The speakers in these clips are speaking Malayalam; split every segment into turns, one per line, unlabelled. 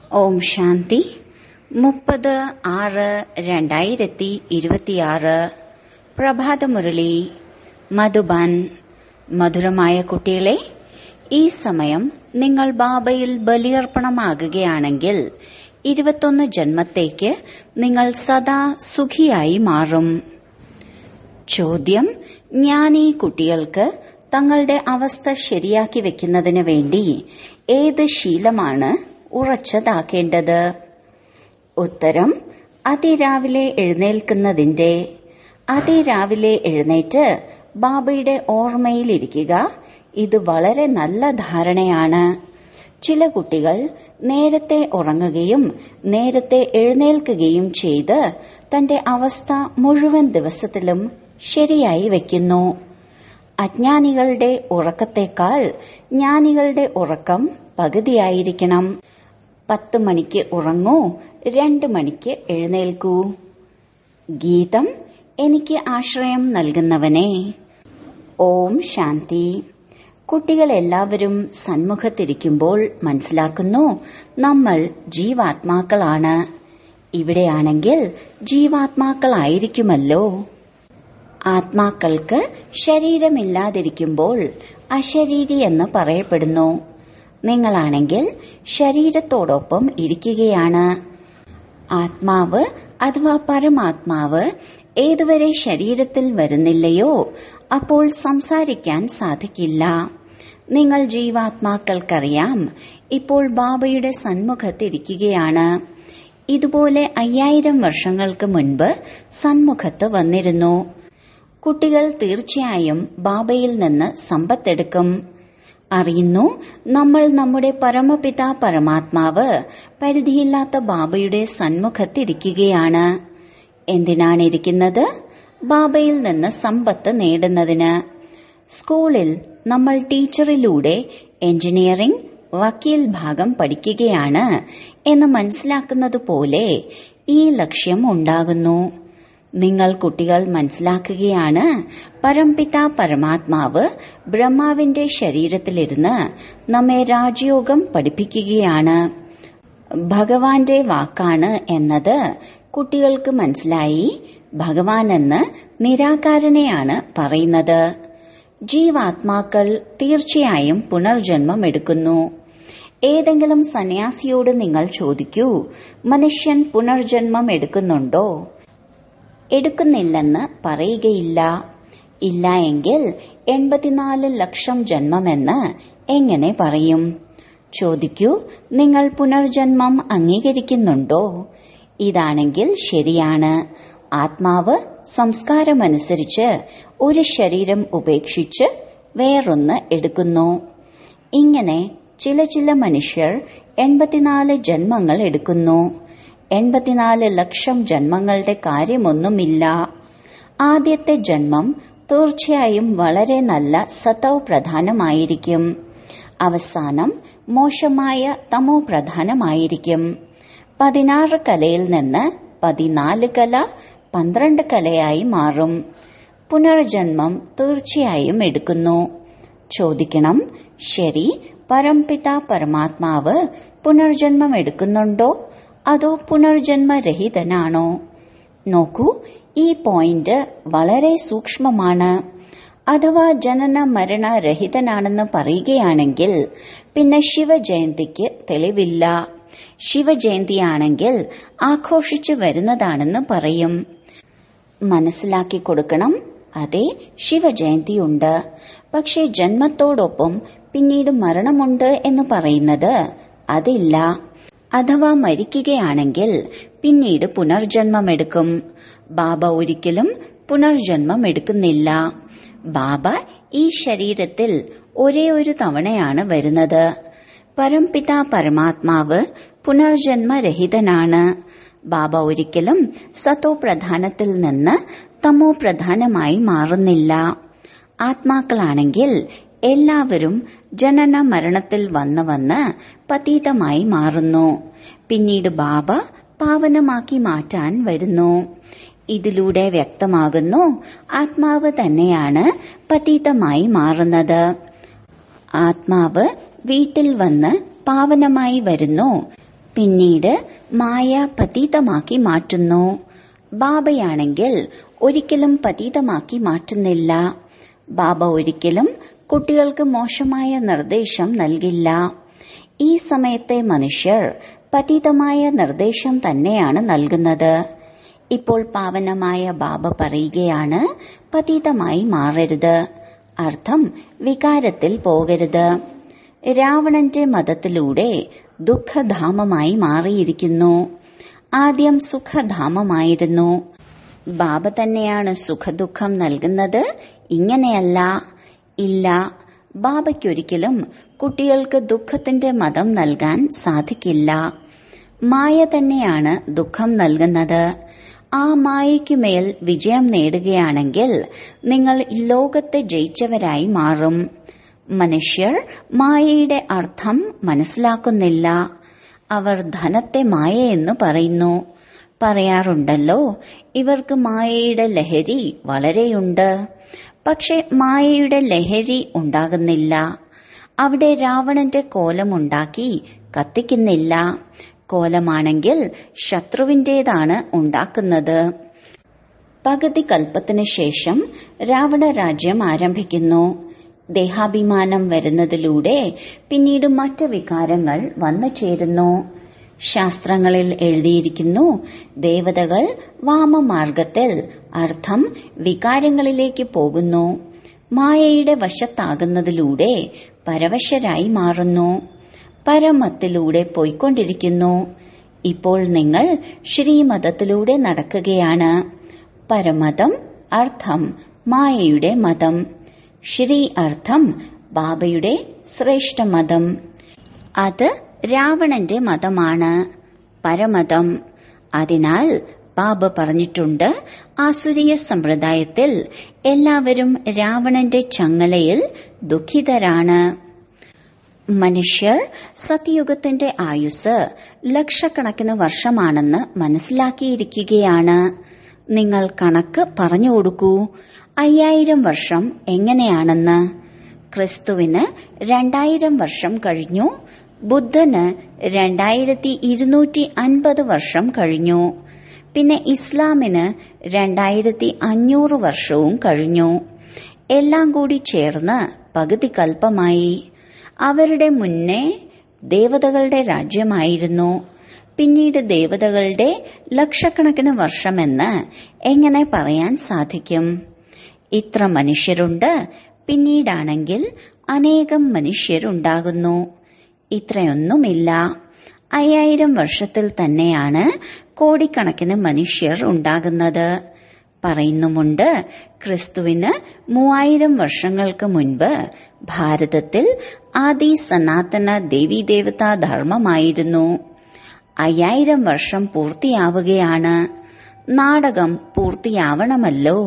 ഓം ശാന്തി മുപ്പത് ആറ് രണ്ടായിരത്തി ഇരുപത്തിയാറ് പ്രഭാതമുരളി മധുബൻ മധുരമായ കുട്ടികളെ ഈ സമയം നിങ്ങൾ ബാബയിൽ ബലിയർപ്പണമാകുകയാണെങ്കിൽ ഇരുപത്തൊന്ന് ജന്മത്തേക്ക് നിങ്ങൾ സദാ സുഖിയായി മാറും ചോദ്യം ജ്ഞാനി കുട്ടികൾക്ക് തങ്ങളുടെ അവസ്ഥ ശരിയാക്കി വെക്കുന്നതിന് വേണ്ടി ഏത് ശീലമാണ് ഉറച്ചതാക്കേണ്ടത് ഉത്തരം അതിരാവിലെ എഴുന്നേൽക്കുന്നതിന്റെ അതിരാവിലെ എഴുന്നേറ്റ് ബാബയുടെ ഓർമ്മയിലിരിക്കുക ഇത് വളരെ നല്ല ധാരണയാണ് ചില കുട്ടികൾ നേരത്തെ ഉറങ്ങുകയും നേരത്തെ എഴുന്നേൽക്കുകയും ചെയ്ത് തന്റെ അവസ്ഥ മുഴുവൻ ദിവസത്തിലും ശരിയായി വെക്കുന്നു അജ്ഞാനികളുടെ ഉറക്കത്തേക്കാൾ ജ്ഞാനികളുടെ ഉറക്കം പകുതിയായിരിക്കണം പത്ത് മണിക്ക് ഉറങ്ങൂ രണ്ട് മണിക്ക് എഴുന്നേൽക്കൂ ഗീതം എനിക്ക് ആശ്രയം നൽകുന്നവനെ ഓം ശാന്തി കുട്ടികൾ എല്ലാവരും സന്മുഖത്തിരിക്കുമ്പോൾ മനസ്സിലാക്കുന്നു നമ്മൾ ജീവാത്മാക്കളാണ് ഇവിടെയാണെങ്കിൽ ജീവാത്മാക്കളായിരിക്കുമല്ലോ ആത്മാക്കൾക്ക് ശരീരമില്ലാതിരിക്കുമ്പോൾ അശരീരി എന്ന് പറയപ്പെടുന്നു നിങ്ങളാണെങ്കിൽ ശരീരത്തോടൊപ്പം ഇരിക്കുകയാണ് ആത്മാവ് അഥവാ പരമാത്മാവ് ഏതുവരെ ശരീരത്തിൽ വരുന്നില്ലയോ അപ്പോൾ സംസാരിക്കാൻ സാധിക്കില്ല നിങ്ങൾ ജീവാത്മാക്കൾക്കറിയാം ഇപ്പോൾ ബാബയുടെ സന്മുഖത്തിരിക്കുകയാണ് ഇതുപോലെ അയ്യായിരം വർഷങ്ങൾക്ക് മുൻപ് സന്മുഖത്ത് വന്നിരുന്നു കുട്ടികൾ തീർച്ചയായും ബാബയിൽ നിന്ന് സമ്പത്തെടുക്കും അറിയുന്നു നമ്മൾ നമ്മുടെ പരമപിത പരമാത്മാവ് പരിധിയില്ലാത്ത ബാബയുടെ സന്മുഖത്തിരിക്കുകയാണ് എന്തിനാണ് ഇരിക്കുന്നത് ബാബയിൽ നിന്ന് സമ്പത്ത് നേടുന്നതിന് സ്കൂളിൽ നമ്മൾ ടീച്ചറിലൂടെ എഞ്ചിനീയറിംഗ് വക്കീൽ ഭാഗം പഠിക്കുകയാണ് എന്ന് മനസ്സിലാക്കുന്നത് പോലെ ഈ ലക്ഷ്യം ഉണ്ടാകുന്നു നിങ്ങൾ കുട്ടികൾ മനസ്സിലാക്കുകയാണ് പരംപിത പരമാത്മാവ് ബ്രഹ്മാവിന്റെ ശരീരത്തിലിരുന്ന് നമ്മെ രാജയോഗം പഠിപ്പിക്കുകയാണ് ഭഗവാന്റെ വാക്കാണ് എന്നത് കുട്ടികൾക്ക് മനസ്സിലായി ഭഗവാൻ എന്ന് നിരാകാരനെയാണ് പറയുന്നത് ജീവാത്മാക്കൾ തീർച്ചയായും പുനർജന്മം എടുക്കുന്നു ഏതെങ്കിലും സന്യാസിയോട് നിങ്ങൾ ചോദിക്കൂ മനുഷ്യൻ പുനർജന്മം എടുക്കുന്നുണ്ടോ എടുക്കുന്നില്ലെന്ന് പറയുകയില്ല ഇല്ല എങ്കിൽ എൺപത്തിനാല് ലക്ഷം ജന്മമെന്ന് എങ്ങനെ പറയും ചോദിക്കൂ നിങ്ങൾ പുനർജന്മം അംഗീകരിക്കുന്നുണ്ടോ ഇതാണെങ്കിൽ ശരിയാണ് ആത്മാവ് സംസ്കാരമനുസരിച്ച് ഒരു ശരീരം ഉപേക്ഷിച്ച് വേറൊന്ന് എടുക്കുന്നു ഇങ്ങനെ ചില ചില മനുഷ്യർ എൺപത്തിനാല് ജന്മങ്ങൾ എടുക്കുന്നു എൺപത്തിനാല് ലക്ഷം ജന്മങ്ങളുടെ കാര്യമൊന്നുമില്ല ആദ്യത്തെ ജന്മം തീർച്ചയായും വളരെ നല്ല സതോ പ്രധാനമായിരിക്കും അവസാനം മോശമായ തമോ പ്രധാനമായിരിക്കും പതിനാറ് കലയിൽ നിന്ന് പതിനാല് കല പന്ത്രണ്ട് കലയായി മാറും പുനർജന്മം തീർച്ചയായും എടുക്കുന്നു ചോദിക്കണം ശരി പരംപിത പരമാത്മാവ് പുനർജന്മം എടുക്കുന്നുണ്ടോ അതോ പുനർജന്മരഹിതനാണോ നോക്കൂ ഈ പോയിന്റ് വളരെ സൂക്ഷ്മമാണ് അഥവാ ജനന മരണ രഹിതനാണെന്ന് പറയുകയാണെങ്കിൽ പിന്നെ ശിവജയന്തിക്ക് തെളിവില്ല ശിവജയന്തിയാണെങ്കിൽ ആഘോഷിച്ചു വരുന്നതാണെന്ന് പറയും മനസ്സിലാക്കി കൊടുക്കണം അതെ ശിവജയന്തിയുണ്ട് പക്ഷെ ജന്മത്തോടൊപ്പം പിന്നീട് മരണമുണ്ട് എന്ന് പറയുന്നത് അതില്ല അഥവാ മരിക്കുകയാണെങ്കിൽ പിന്നീട് പുനർജന്മമെടുക്കും ബാബ ഒരിക്കലും പുനർജന്മം എടുക്കുന്നില്ല ബാബ ഈ ശരീരത്തിൽ ഒരേ ഒരു തവണയാണ് വരുന്നത് പരംപിത പരമാത്മാവ് പുനർജന്മരഹിതനാണ് ബാബ ഒരിക്കലും സത്തോ പ്രധാനത്തിൽ നിന്ന് തമോ പ്രധാനമായി മാറുന്നില്ല ആത്മാക്കളാണെങ്കിൽ എല്ലാവരും ജനന മരണത്തിൽ വന്ന് വന്ന് പതീതമായി മാറുന്നു പിന്നീട് ബാബ പാവനമാക്കി മാറ്റാൻ വരുന്നു ഇതിലൂടെ വ്യക്തമാകുന്നു ആത്മാവ് തന്നെയാണ് പതീതമായി മാറുന്നത് ആത്മാവ് വീട്ടിൽ വന്ന് പാവനമായി വരുന്നു പിന്നീട് മായ പതീതമാക്കി മാറ്റുന്നു ബാബയാണെങ്കിൽ ഒരിക്കലും പതീതമാക്കി മാറ്റുന്നില്ല ബാബ ഒരിക്കലും കുട്ടികൾക്ക് മോശമായ നിർദ്ദേശം നൽകില്ല ഈ സമയത്തെ മനുഷ്യർ പതിതമായ നിർദ്ദേശം തന്നെയാണ് നൽകുന്നത് ഇപ്പോൾ പാവനമായ ബാബ പറയുകയാണ് പതിതമായി മാറരുത് അർത്ഥം വികാരത്തിൽ പോകരുത് രാവണന്റെ മതത്തിലൂടെ ദുഃഖധാമമായി മാറിയിരിക്കുന്നു ആദ്യം സുഖധാമമായിരുന്നു ബാബ തന്നെയാണ് സുഖദുഃഖം നൽകുന്നത് ഇങ്ങനെയല്ല ഇല്ല ബാബയ്ക്കൊരിക്കലും കുട്ടികൾക്ക് ദുഃഖത്തിന്റെ മതം നൽകാൻ സാധിക്കില്ല മായ തന്നെയാണ് ദുഃഖം നൽകുന്നത് ആ മായയ്ക്കുമേൽ വിജയം നേടുകയാണെങ്കിൽ നിങ്ങൾ ലോകത്തെ ജയിച്ചവരായി മാറും മനുഷ്യർ മായയുടെ അർത്ഥം മനസ്സിലാക്കുന്നില്ല അവർ ധനത്തെ മായയെന്ന് പറയുന്നു പറയാറുണ്ടല്ലോ ഇവർക്ക് മായയുടെ ലഹരി വളരെയുണ്ട് പക്ഷെ മായയുടെ ലഹരി ഉണ്ടാകുന്നില്ല അവിടെ രാവണന്റെ കോലമുണ്ടാക്കി കത്തിക്കുന്നില്ല കോലമാണെങ്കിൽ ശത്രുവിന്റേതാണ് ഉണ്ടാക്കുന്നത് പകുതി കൽപ്പത്തിനു ശേഷം രാവണ രാജ്യം ആരംഭിക്കുന്നു ദേഹാഭിമാനം വരുന്നതിലൂടെ പിന്നീട് മറ്റു വികാരങ്ങൾ വന്നു ചേരുന്നു ശാസ്ത്രങ്ങളിൽ എഴുതിയിരിക്കുന്നു ദേവതകൾ വാമമാർഗത്തിൽ അർത്ഥം വികാരങ്ങളിലേക്ക് പോകുന്നു മായയുടെ വശത്താകുന്നതിലൂടെ പരവശരായി മാറുന്നു പരമത്തിലൂടെ പോയിക്കൊണ്ടിരിക്കുന്നു ഇപ്പോൾ നിങ്ങൾ ശ്രീമതത്തിലൂടെ നടക്കുകയാണ് പരമതം അർത്ഥം മായയുടെ മതം ശ്രീ അർത്ഥം ബാബയുടെ ശ്രേഷ്ഠ മതം അത് രാവണന്റെ മതമാണ് പരമതം അതിനാൽ ബാബ പറഞ്ഞിട്ടുണ്ട് ആസുരീയ സമ്പ്രദായത്തിൽ എല്ലാവരും രാവണന്റെ ചങ്ങലയിൽ ദുഃഖിതരാണ് മനുഷ്യർ സത്യയുഗത്തിന്റെ ആയുസ് ലക്ഷക്കണക്കിന് വർഷമാണെന്ന് മനസ്സിലാക്കിയിരിക്കുകയാണ് നിങ്ങൾ കണക്ക് പറഞ്ഞു കൊടുക്കൂ അയ്യായിരം വർഷം എങ്ങനെയാണെന്ന് ക്രിസ്തുവിന് രണ്ടായിരം വർഷം കഴിഞ്ഞു ബുദ്ധന് രണ്ടായിരത്തി ഇരുന്നൂറ്റി അൻപത് വർഷം കഴിഞ്ഞു പിന്നെ ഇസ്ലാമിന് രണ്ടായിരത്തി അഞ്ഞൂറ് വർഷവും കഴിഞ്ഞു എല്ലാം കൂടി ചേർന്ന് പകുതി കൽപ്പമായി അവരുടെ മുന്നേ ദേവതകളുടെ രാജ്യമായിരുന്നു പിന്നീട് ദേവതകളുടെ ലക്ഷക്കണക്കിന് വർഷമെന്ന് എങ്ങനെ പറയാൻ സാധിക്കും ഇത്ര മനുഷ്യരുണ്ട് പിന്നീടാണെങ്കിൽ അനേകം മനുഷ്യരുണ്ടാകുന്നു ഇത്രയൊന്നുമില്ല അയ്യായിരം വർഷത്തിൽ തന്നെയാണ് കോടിക്കണക്കിന് മനുഷ്യർ ഉണ്ടാകുന്നത് പറയുന്നുമുണ്ട് ക്രിസ്തുവിന് മൂവായിരം വർഷങ്ങൾക്ക് മുൻപ് ഭാരതത്തിൽ ആദി സനാതന ദേവീദേവതാ ധർമ്മമായിരുന്നു അയ്യായിരം വർഷം പൂർത്തിയാവുകയാണ് നാടകം പൂർത്തിയാവണമല്ലോ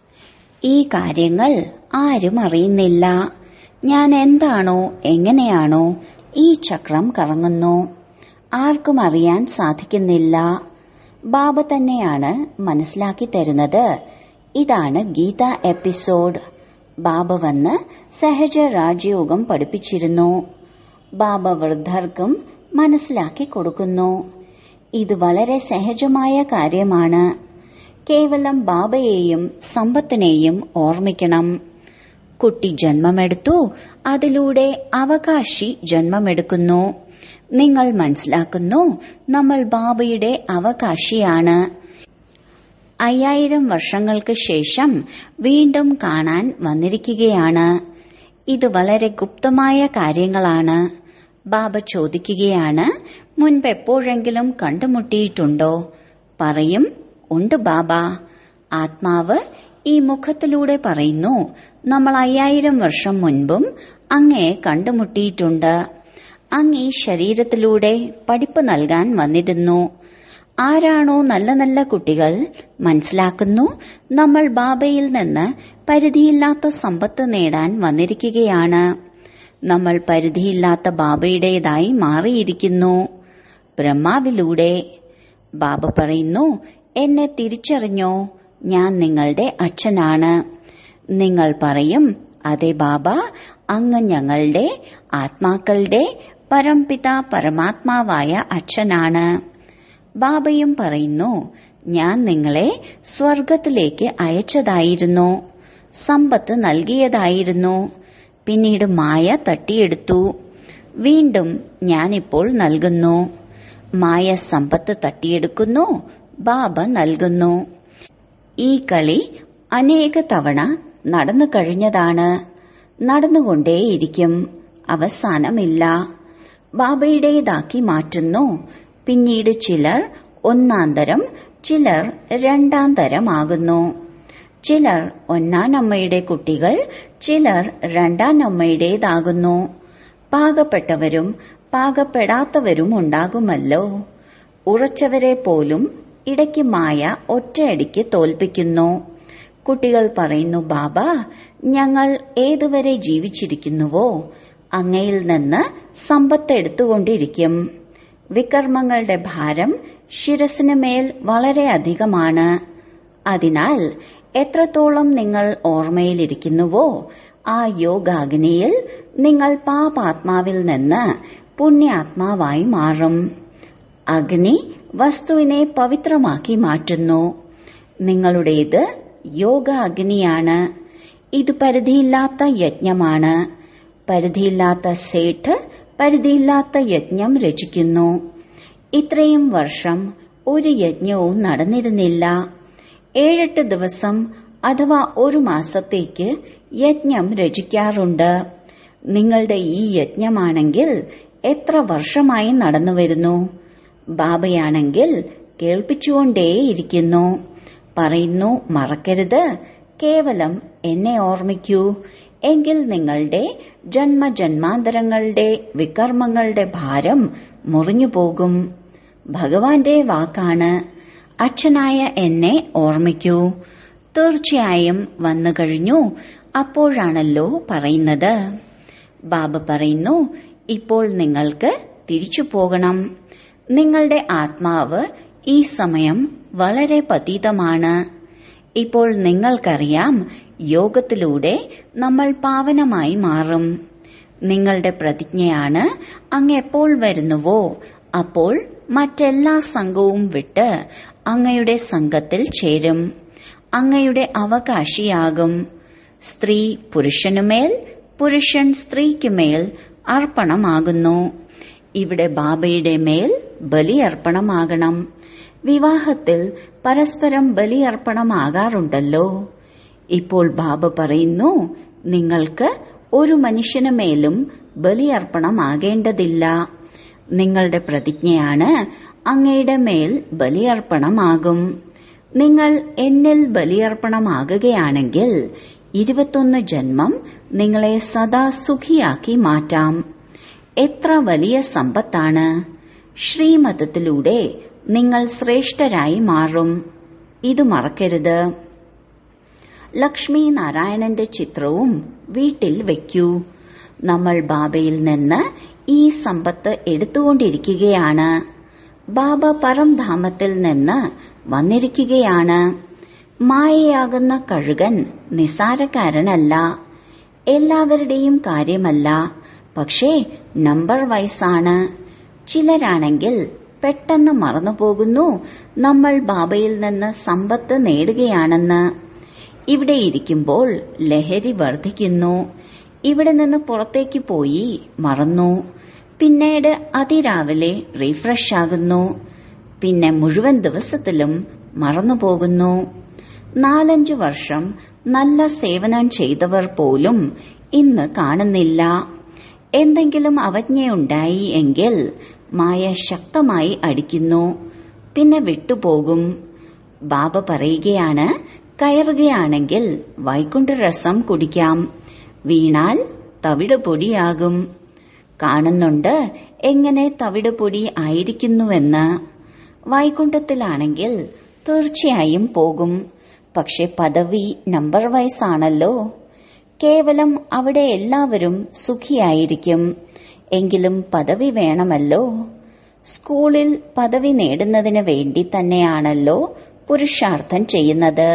ഈ കാര്യങ്ങൾ ആരും അറിയുന്നില്ല ഞാൻ എന്താണോ എങ്ങനെയാണോ ഈ ചക്രം കറങ്ങുന്നു ആർക്കും അറിയാൻ സാധിക്കുന്നില്ല ബാബ തന്നെയാണ് മനസ്സിലാക്കി തരുന്നത് ഇതാണ് ഗീത എപ്പിസോഡ് ബാബ വന്ന് സഹജ രാജയോഗം പഠിപ്പിച്ചിരുന്നു ബാബ വൃദ്ധർക്കും മനസ്സിലാക്കി കൊടുക്കുന്നു ഇത് വളരെ സഹജമായ കാര്യമാണ് കേവലം ബാബയെയും സമ്പത്തിനെയും ഓർമ്മിക്കണം കുട്ടി ജന്മമെടുത്തു അതിലൂടെ അവകാശി ജന്മമെടുക്കുന്നു നിങ്ങൾ മനസ്സിലാക്കുന്നു നമ്മൾ ബാബയുടെ അവകാശിയാണ് അയ്യായിരം വർഷങ്ങൾക്ക് ശേഷം വീണ്ടും കാണാൻ വന്നിരിക്കുകയാണ് ഇത് വളരെ ഗുപ്തമായ കാര്യങ്ങളാണ് ബാബ ചോദിക്കുകയാണ് മുൻപ് എപ്പോഴെങ്കിലും കണ്ടുമുട്ടിയിട്ടുണ്ടോ പറയും ഉണ്ട് ബാബ ആത്മാവ് ഈ മുഖത്തിലൂടെ പറയുന്നു നമ്മൾ അയ്യായിരം വർഷം മുൻപും അങ്ങയെ കണ്ടുമുട്ടിയിട്ടുണ്ട് അങ്ങ് ഈ ശരീരത്തിലൂടെ പഠിപ്പ് നൽകാൻ വന്നിരുന്നു ആരാണോ നല്ല നല്ല കുട്ടികൾ മനസ്സിലാക്കുന്നു നമ്മൾ ബാബയിൽ നിന്ന് പരിധിയില്ലാത്ത സമ്പത്ത് നേടാൻ വന്നിരിക്കുകയാണ് നമ്മൾ പരിധിയില്ലാത്ത ബാബയുടേതായി മാറിയിരിക്കുന്നു ബ്രഹ്മാവിലൂടെ ബാബ പറയുന്നു എന്നെ തിരിച്ചറിഞ്ഞോ ഞാൻ നിങ്ങളുടെ അച്ഛനാണ് നിങ്ങൾ പറയും അതെ ബാബ അങ്ങ് ഞങ്ങളുടെ ആത്മാക്കളുടെ പരംപിത പരമാത്മാവായ അച്ഛനാണ് ബാബയും പറയുന്നു ഞാൻ നിങ്ങളെ സ്വർഗത്തിലേക്ക് അയച്ചതായിരുന്നു സമ്പത്ത് നൽകിയതായിരുന്നു പിന്നീട് മായ തട്ടിയെടുത്തു വീണ്ടും ഞാനിപ്പോൾ നൽകുന്നു മായ സമ്പത്ത് തട്ടിയെടുക്കുന്നു ബാബ നൽകുന്നു ഈ കളി അനേക തവണ നടന്നു കഴിഞ്ഞതാണ് നടന്നുകൊണ്ടേയിരിക്കും അവസാനമില്ല ബാബയുടേതാക്കി മാറ്റുന്നു പിന്നീട് ചിലർ ഒന്നാം തരം ചിലർ രണ്ടാം തരമാകുന്നു ചിലർ ഒന്നാം അമ്മയുടെ കുട്ടികൾ ചിലർ രണ്ടാം അമ്മയുടേതാകുന്നു പാകപ്പെട്ടവരും പാകപ്പെടാത്തവരും ഉണ്ടാകുമല്ലോ ഉറച്ചവരെ പോലും ഇടയ്ക്ക് മായ ഒറ്റയടിക്ക് തോൽപ്പിക്കുന്നു കുട്ടികൾ പറയുന്നു ബാബ ഞങ്ങൾ ഏതുവരെ ജീവിച്ചിരിക്കുന്നുവോ അങ്ങയിൽ നിന്ന് സമ്പത്ത് എടുത്തുകൊണ്ടിരിക്കും വികർമ്മങ്ങളുടെ ഭാരം ശിരസിന് മേൽ വളരെ അധികമാണ് അതിനാൽ എത്രത്തോളം നിങ്ങൾ ഓർമ്മയിലിരിക്കുന്നുവോ ആ യോഗാഗ്നിയിൽ നിങ്ങൾ പാപാത്മാവിൽ നിന്ന് പുണ്യാത്മാവായി മാറും അഗ്നി വസ്തുവിനെ പവിത്രമാക്കി മാറ്റുന്നു നിങ്ങളുടേത് യോഗ അഗ്നിയാണ് ഇത് പരിധിയില്ലാത്ത യജ്ഞമാണ് പരിധിയില്ലാത്ത സേഠ് പരിധിയില്ലാത്ത യജ്ഞം രചിക്കുന്നു ഇത്രയും വർഷം ഒരു യജ്ഞവും നടന്നിരുന്നില്ല ഏഴെട്ട് ദിവസം അഥവാ ഒരു മാസത്തേക്ക് യജ്ഞം രചിക്കാറുണ്ട് നിങ്ങളുടെ ഈ യജ്ഞമാണെങ്കിൽ എത്ര വർഷമായി നടന്നുവരുന്നു ബാബയാണെങ്കിൽ കേൾപ്പിച്ചുകൊണ്ടേയിരിക്കുന്നു പറയുന്നു മറക്കരുത് കേവലം എന്നെ ഓർമ്മിക്കൂ എങ്കിൽ നിങ്ങളുടെ ജന്മജന്മാന്തരങ്ങളുടെ വികർമ്മങ്ങളുടെ ഭാരം മുറിഞ്ഞു പോകും ഭഗവാന്റെ വാക്കാണ് അച്ഛനായ എന്നെ ഓർമ്മിക്കൂ തീർച്ചയായും വന്നു കഴിഞ്ഞു അപ്പോഴാണല്ലോ പറയുന്നത് ബാബ പറയുന്നു ഇപ്പോൾ നിങ്ങൾക്ക് തിരിച്ചു പോകണം നിങ്ങളുടെ ആത്മാവ് ഈ സമയം വളരെ പതീതമാണ് ഇപ്പോൾ നിങ്ങൾക്കറിയാം യോഗത്തിലൂടെ നമ്മൾ പാവനമായി മാറും നിങ്ങളുടെ പ്രതിജ്ഞയാണ് അങ്ങ് എപ്പോൾ വരുന്നുവോ അപ്പോൾ മറ്റെല്ലാ സംഘവും വിട്ട് അങ്ങയുടെ സംഘത്തിൽ ചേരും അങ്ങയുടെ അവകാശിയാകും സ്ത്രീ പുരുഷനുമേൽ പുരുഷൻ സ്ത്രീക്കുമേൽ അർപ്പണമാകുന്നു ഇവിടെ ബാബയുടെ മേൽ ബലിയർപ്പണമാകണം വിവാഹത്തിൽ പരസ്പരം ബലിയർപ്പണമാകാറുണ്ടല്ലോ ഇപ്പോൾ ബാബ പറയുന്നു നിങ്ങൾക്ക് ഒരു മനുഷ്യന് മേലും ബലിയർപ്പണമാകേണ്ടതില്ല നിങ്ങളുടെ പ്രതിജ്ഞയാണ് അങ്ങയുടെ മേൽ ബലിയർപ്പണമാകും നിങ്ങൾ എന്നിൽ ബലിയർപ്പണമാകുകയാണെങ്കിൽ ഇരുപത്തൊന്ന് ജന്മം നിങ്ങളെ സദാ സുഖിയാക്കി മാറ്റാം എത്ര വലിയ സമ്പത്താണ് ശ്രീമതത്തിലൂടെ നിങ്ങൾ ശ്രേഷ്ഠരായി മാറും ഇത് മറക്കരുത് ലക്ഷ്മി നാരായണന്റെ ചിത്രവും വീട്ടിൽ വെക്കൂ നമ്മൾ ബാബയിൽ നിന്ന് ഈ സമ്പത്ത് എടുത്തുകൊണ്ടിരിക്കുകയാണ് ബാബ പരംധാമത്തിൽ നിന്ന് വന്നിരിക്കുകയാണ് മായയാകുന്ന കഴുകൻ നിസാരക്കാരനല്ല എല്ലാവരുടെയും കാര്യമല്ല പക്ഷേ നമ്പർ വൈസാണ് ചിലരാണെങ്കിൽ പെട്ടെന്ന് മറന്നുപോകുന്നു നമ്മൾ ബാബയിൽ നിന്ന് സമ്പത്ത് നേടുകയാണെന്ന് ഇവിടെ ഇരിക്കുമ്പോൾ ലഹരി വർദ്ധിക്കുന്നു ഇവിടെ നിന്ന് പുറത്തേക്ക് പോയി മറന്നു പിന്നീട് അതിരാവിലെ റീഫ്രഷ് ആകുന്നു പിന്നെ മുഴുവൻ ദിവസത്തിലും മറന്നുപോകുന്നു നാലഞ്ചു വർഷം നല്ല സേവനം ചെയ്തവർ പോലും ഇന്ന് കാണുന്നില്ല എന്തെങ്കിലും അവജ്ഞയുണ്ടായി എങ്കിൽ മായ ശക്തമായി അടിക്കുന്നു പിന്നെ വിട്ടുപോകും ബാബ പറയുകയാണ് കയറുകയാണെങ്കിൽ വൈകുണ്ഠരസം കുടിക്കാം വീണാൽ തവിട് പൊടിയാകും കാണുന്നുണ്ട് എങ്ങനെ തവിട് പൊടി ആയിരിക്കുന്നുവെന്ന് വൈകുണ്ഠത്തിലാണെങ്കിൽ തീർച്ചയായും പോകും പക്ഷെ പദവി നമ്പർ വൈസ് ആണല്ലോ കേവലം അവിടെ എല്ലാവരും സുഖിയായിരിക്കും എങ്കിലും പദവി വേണമല്ലോ സ്കൂളിൽ പദവി നേടുന്നതിന് വേണ്ടി തന്നെയാണല്ലോ പുരുഷാർത്ഥം ചെയ്യുന്നത്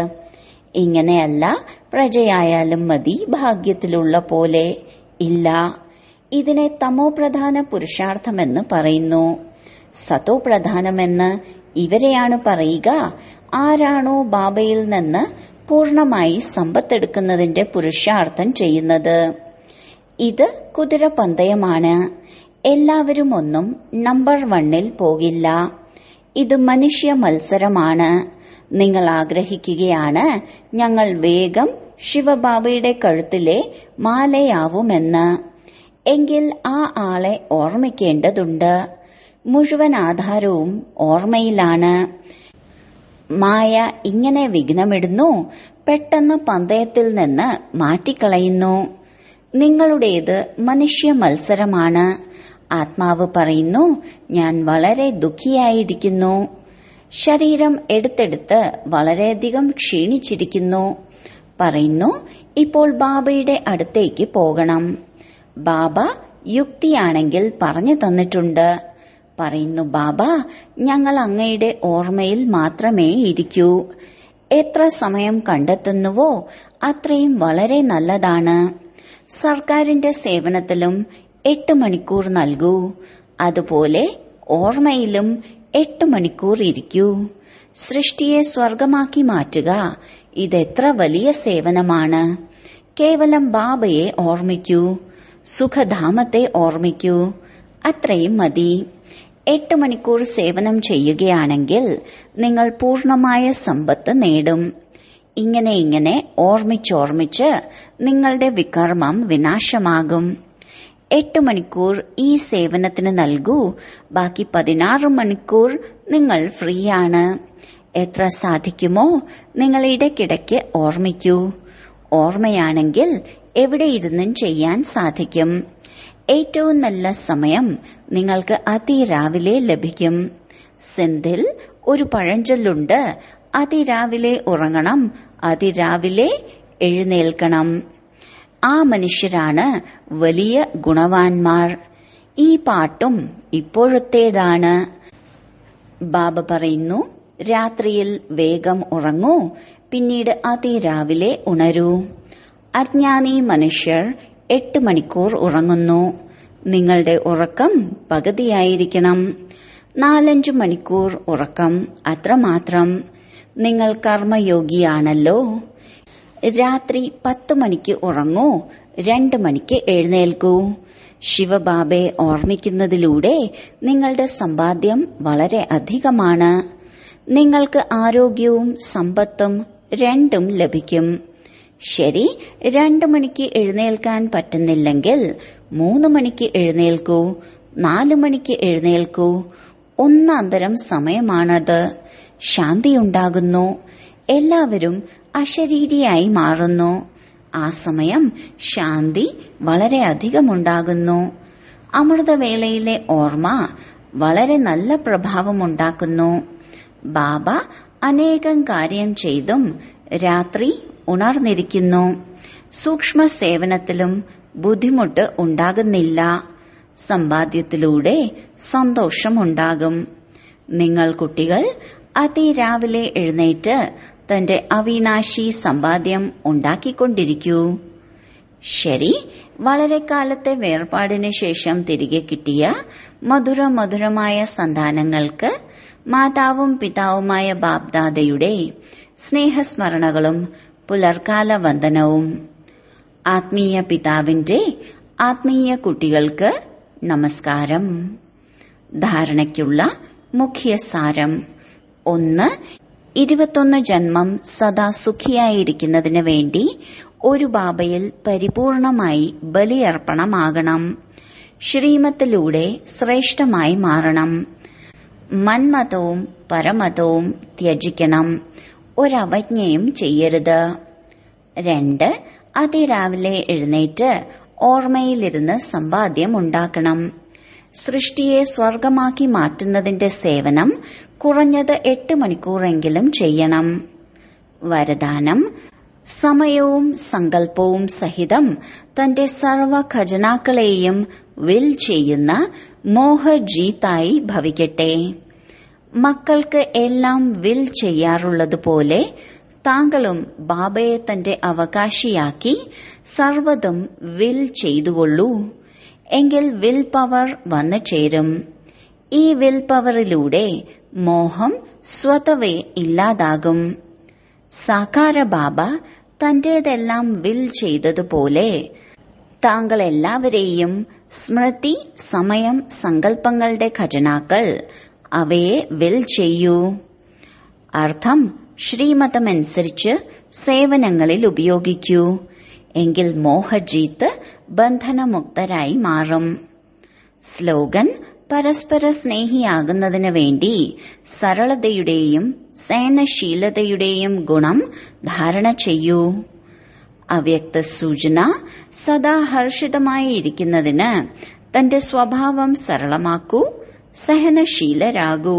ഇങ്ങനെയല്ല പ്രജയായാലും മതി ഭാഗ്യത്തിലുള്ള പോലെ ഇല്ല ഇതിനെ തമോപ്രധാന പുരുഷാർത്ഥമെന്ന് പറയുന്നു സതോ പ്രധാനമെന്ന് ഇവരെയാണ് പറയുക ആരാണോ ബാബയിൽ നിന്ന് പൂർണമായി സമ്പത്തെടുക്കുന്നതിന്റെ പുരുഷാർത്ഥം ചെയ്യുന്നത് ഇത് കുതിരപന്തയമാണ് എല്ലാവരും ഒന്നും നമ്പർ വണ്ണിൽ പോകില്ല ഇത് മനുഷ്യ മത്സരമാണ് നിങ്ങൾ ആഗ്രഹിക്കുകയാണ് ഞങ്ങൾ വേഗം ശിവബാബയുടെ കഴുത്തിലെ മാലയാവുമെന്ന് എങ്കിൽ ആ ആളെ ഓർമ്മിക്കേണ്ടതുണ്ട് മുഴുവൻ ആധാരവും ഓർമ്മയിലാണ് മായ ഇങ്ങനെ വിഘ്നമിടുന്നു പെട്ടെന്ന് പന്തയത്തിൽ നിന്ന് മാറ്റിക്കളയുന്നു നിങ്ങളുടേത് മനുഷ്യ മത്സരമാണ് ആത്മാവ് പറയുന്നു ഞാൻ വളരെ ദുഃഖിയായിരിക്കുന്നു ശരീരം എടുത്തെടുത്ത് വളരെയധികം ക്ഷീണിച്ചിരിക്കുന്നു പറയുന്നു ഇപ്പോൾ ബാബയുടെ അടുത്തേക്ക് പോകണം ബാബ യുക്തിയാണെങ്കിൽ പറഞ്ഞു തന്നിട്ടുണ്ട് പറയുന്നു ബാബ ഞങ്ങൾ അങ്ങയുടെ ഓർമ്മയിൽ മാത്രമേ ഇരിക്കൂ എത്ര സമയം കണ്ടെത്തുന്നുവോ അത്രയും വളരെ നല്ലതാണ് സർക്കാരിന്റെ സേവനത്തിലും എട്ട് മണിക്കൂർ നൽകൂ അതുപോലെ ഓർമ്മയിലും എട്ട് മണിക്കൂർ ഇരിക്കൂ സൃഷ്ടിയെ സ്വർഗമാക്കി മാറ്റുക ഇതെത്ര വലിയ സേവനമാണ് കേവലം ബാബയെ ഓർമ്മിക്കൂ സുഖധാമത്തെ ഓർമ്മിക്കൂ അത്രയും മതി എട്ട് മണിക്കൂർ സേവനം ചെയ്യുകയാണെങ്കിൽ നിങ്ങൾ പൂർണമായ സമ്പത്ത് നേടും ഇങ്ങനെ ഇങ്ങനെ ഓർമ്മിച്ചോർമ്മിച്ച് നിങ്ങളുടെ വികർമ്മം വിനാശമാകും എട്ട് മണിക്കൂർ ഈ സേവനത്തിന് നൽകൂ ബാക്കി പതിനാറ് മണിക്കൂർ നിങ്ങൾ ഫ്രീയാണ് എത്ര സാധിക്കുമോ നിങ്ങൾ ഇടയ്ക്കിടയ്ക്ക് ഓർമ്മിക്കൂ ഓർമ്മയാണെങ്കിൽ എവിടെ ഇരുന്നും ചെയ്യാൻ സാധിക്കും ഏറ്റവും നല്ല സമയം നിങ്ങൾക്ക് അതിരാവിലെ ലഭിക്കും സിന്ധിൽ ഒരു പഴഞ്ചൊല്ലുണ്ട് അതിരാവിലെ ഉറങ്ങണം അതിരാവിലെ എഴുന്നേൽക്കണം ആ മനുഷ്യരാണ് വലിയ ഗുണവാന്മാർ ഈ പാട്ടും ഇപ്പോഴത്തേതാണ് ബാബ പറയുന്നു രാത്രിയിൽ വേഗം ഉറങ്ങൂ പിന്നീട് അതിരാവിലെ ഉണരൂ അജ്ഞാനി മനുഷ്യർ എട്ട് മണിക്കൂർ ഉറങ്ങുന്നു നിങ്ങളുടെ ഉറക്കം പകുതിയായിരിക്കണം നാലഞ്ചു മണിക്കൂർ ഉറക്കം അത്രമാത്രം നിങ്ങൾ കർമ്മയോഗിയാണല്ലോ രാത്രി പത്ത് മണിക്ക് ഉറങ്ങൂ രണ്ട് മണിക്ക് എഴുന്നേൽക്കൂ ശിവബാബയെ ഓർമ്മിക്കുന്നതിലൂടെ നിങ്ങളുടെ സമ്പാദ്യം വളരെ അധികമാണ് നിങ്ങൾക്ക് ആരോഗ്യവും സമ്പത്തും രണ്ടും ലഭിക്കും ശരി രണ്ടു മണിക്ക് എഴുന്നേൽക്കാൻ പറ്റുന്നില്ലെങ്കിൽ മൂന്ന് മണിക്ക് എഴുന്നേൽക്കൂ നാലു മണിക്ക് എഴുന്നേൽക്കൂ ഒന്നാന്തരം സമയമാണത് ശാന്തിയുണ്ടാകുന്നു എല്ലാവരും അശരീരിയായി മാറുന്നു ആ സമയം ശാന്തി വളരെ അധികമുണ്ടാകുന്നു അമൃതവേളയിലെ ഓർമ്മ വളരെ നല്ല പ്രഭാവമുണ്ടാക്കുന്നു ബാബ അനേകം കാര്യം ചെയ്തും രാത്രി ഉണർന്നിരിക്കുന്നു സൂക്ഷ്മ സേവനത്തിലും ബുദ്ധിമുട്ട് ഉണ്ടാകുന്നില്ല സമ്പാദ്യത്തിലൂടെ സന്തോഷമുണ്ടാകും നിങ്ങൾ കുട്ടികൾ അതിരാവിലെ എഴുന്നേറ്റ് തന്റെ അവിനാശി സമ്പാദ്യം ഉണ്ടാക്കിക്കൊണ്ടിരിക്കൂ ശരി വളരെ കാലത്തെ വേർപാടിന് ശേഷം തിരികെ കിട്ടിയ മധുര മധുരമായ സന്താനങ്ങൾക്ക് മാതാവും പിതാവുമായ ബാബ്ദാദയുടെ സ്നേഹസ്മരണകളും പുലർക്കാല വന്ദനവും ആത്മീയ പിതാവിന്റെ ആത്മീയ കുട്ടികൾക്ക് നമസ്കാരം ധാരണയ്ക്കുള്ള മുഖ്യ സാരം ഒന്ന് ഇരുപത്തൊന്ന് ജന്മം സദാ സുഖിയായിരിക്കുന്നതിന് വേണ്ടി ഒരു ബാബയിൽ പരിപൂർണമായി ബലിയർപ്പണമാകണം ശ്രീമത്തിലൂടെ ശ്രേഷ്ഠമായി മാറണം മന്മതവും പരമതവും ത്യജിക്കണം ഒരവജ്ഞയും ചെയ്യരുത് രണ്ട് അതിരാവിലെ എഴുന്നേറ്റ് ഓർമ്മയിലിരുന്ന് സമ്പാദ്യം ഉണ്ടാക്കണം സൃഷ്ടിയെ സ്വർഗമാക്കി മാറ്റുന്നതിന്റെ സേവനം കുറഞ്ഞത് എട്ട് മണിക്കൂറെങ്കിലും ചെയ്യണം വരദാനം സമയവും സങ്കല്പവും സഹിതം തന്റെ സർവ ഖജനാക്കളെയും വിൽ ചെയ്യുന്ന മോഹജീത്തായി ഭവിക്കട്ടെ മക്കൾക്ക് എല്ലാം വിൽ ചെയ്യാറുള്ളതുപോലെ താങ്കളും ബാബയെ തന്റെ അവകാശിയാക്കി സർവതും വിൽ ചെയ്തുകൊള്ളൂ എങ്കിൽ വിൽ പവർ വന്നു ചേരും ഈ വിൽ പവറിലൂടെ മോഹം സ്വതവേ ഇല്ലാതാകും സാകാര ബാബ തന്റേതെല്ലാം വിൽ ചെയ്തതുപോലെ താങ്കൾ എല്ലാവരെയും സ്മൃതി സമയം സങ്കല്പങ്ങളുടെ ഖജനാക്കൾ അവയെ വിൽ ചെയ്യൂ അർത്ഥം ശ്രീമതമനുസരിച്ച് സേവനങ്ങളിൽ ഉപയോഗിക്കൂ എങ്കിൽ മോഹജീത്ത് ബന്ധനമുക്തരായി മാറും സ്ലോഗൻ പരസ്പര സ്നേഹിയാകുന്നതിന് വേണ്ടി സരളതയുടെയും സേനശീലതയുടെയും ഗുണം ധാരണ ചെയ്യൂ അവ്യക്ത സൂചന സദാ ഹർഷിതമായി ഇരിക്കുന്നതിന് തന്റെ സ്വഭാവം സരളമാക്കൂ സഹനശീലരാകൂ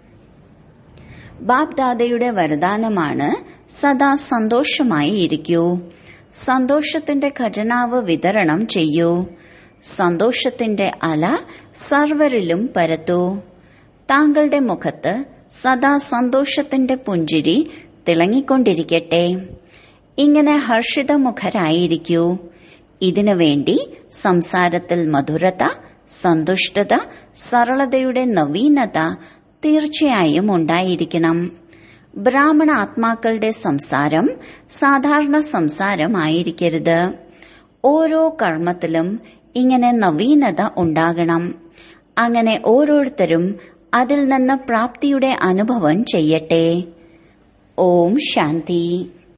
ബാബ്ദാദയുടെ വരദാനമാണ് സദാ സന്തോഷമായി ഇരിക്കൂ സന്തോഷത്തിന്റെ ഖജനാവ് വിതരണം ചെയ്യൂ സന്തോഷത്തിന്റെ അല സർവരിലും പരത്തൂ താങ്കളുടെ മുഖത്ത് സദാ സന്തോഷത്തിന്റെ പുഞ്ചിരി തിളങ്ങിക്കൊണ്ടിരിക്കട്ടെ ഇങ്ങനെ ഹർഷിതമുഖരായിരിക്കൂ ഇതിനു വേണ്ടി സംസാരത്തിൽ മധുരത സന്തുഷ്ടത സരളതയുടെ നവീനത തീർച്ചയായും ഉണ്ടായിരിക്കണം ബ്രാഹ്മണ ആത്മാക്കളുടെ സംസാരം സാധാരണ സംസാരമായിരിക്കരുത് ഓരോ കർമ്മത്തിലും ഇങ്ങനെ നവീനത ഉണ്ടാകണം അങ്ങനെ ഓരോരുത്തരും അതിൽ നിന്ന് പ്രാപ്തിയുടെ അനുഭവം ചെയ്യട്ടെ ഓം ശാന്തി